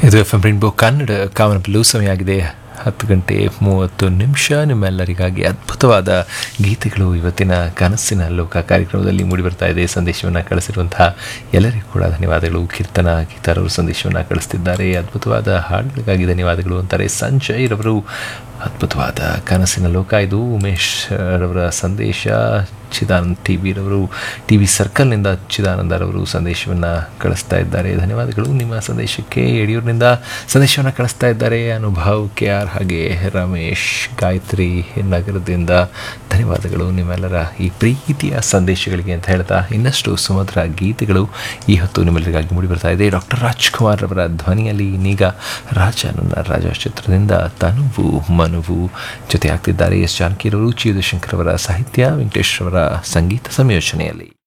ಇದು F M rainbow Kannada ಕಾಮನ blue ಸಮಯ ಆಗಿದೆ ಹತ್ತು ಗಂಟೆ ಮೂವತ್ತು ನಿಮಿಷ ನಿಮ್ಮೆಲ್ಲರಿಗಾಗಿ ಅದ್ಭುತವಾದ ಗೀತೆಗಳು ಇವತ್ತಿನ ಕನಸಿನ ಲೋಕ ಕಾರ್ಯಕ್ರಮದಲ್ಲಿ ಮೂಡಿಬರ್ತಾ ಇದೆ ಸಂದೇಶವನ್ನು ಕಳಿಸಿರುವಂತಹ ಎಲ್ಲರಿಗೂ ಕೂಡ ಧನ್ಯವಾದಗಳು ಕೀರ್ತನ ಗೀತಾರವರು ಸಂದೇಶವನ್ನು ಕಳಿಸ್ತಿದ್ದಾರೆ ಅದ್ಭುತವಾದ ಹಾಡುಗಳಿಗಾಗಿ ಧನ್ಯವಾದಗಳು ಅಂತಾರೆ ಸಂಜಯ್ ರವರು ಅದ್ಭುತವಾದ ಕನಸಿನ ಲೋಕ ಇದು ಉಮೇಶ್ ರವರ ಸಂದೇಶ ಚಿದಾನಂದ್ ಟಿ ವಿರವರು ಟಿ ವಿ ಸರ್ಕಲ್ನಿಂದ ಚಿದಾನಂದರವರು ಸಂದೇಶವನ್ನು ಕಳಿಸ್ತಾ ಇದ್ದಾರೆ ಧನ್ಯವಾದಗಳು ನಿಮ್ಮ ಸಂದೇಶಕ್ಕೆ ಯಡಿಯೂರಿನಿಂದ ಸಂದೇಶವನ್ನು ಕಳಿಸ್ತಾ ಇದ್ದಾರೆ ಅನುಭವ್ ಕೆ ಆರ್ ಹಾಗೆ ರಮೇಶ್ ಗಾಯತ್ರಿ ನಗರದಿಂದ ಧನ್ಯವಾದಗಳು ನಿಮ್ಮೆಲ್ಲರ ಈ ಪ್ರೀತಿಯ ಸಂದೇಶಗಳಿಗೆ ಅಂತ ಹೇಳ್ತಾ ಇನ್ನಷ್ಟು ಸುಮಧುರ ಗೀತೆಗಳು ಈ ಹೊತ್ತು ನಿಮ್ಮೆಲ್ಲರಿಗಾಗಿ ಮೂಡಿಬರ್ತಾ ಇದೆ ಡಾಕ್ಟರ್ ರಾಜ್ಕುಮಾರ್ ಅವರ ಧ್ವನಿಯಲ್ಲಿ ಇನ್ನೀಗ ರಾಜ ನನ್ನ ರಾಜ ಚಿತ್ರದಿಂದ ತನುವು ಮನುವು ಜೊತೆ ಆಗ್ತಿದ್ದಾರೆ ಎಸ್ ಜಾನಕಿರವರು ಚಿ ಶಂಕರ್ ಅವರ ಸಾಹಿತ್ಯ ವೆಂಕಟೇಶ್ ಅವರ ಸಂಗೀತ ಸಂಯೋಜನೆಯಲ್ಲಿ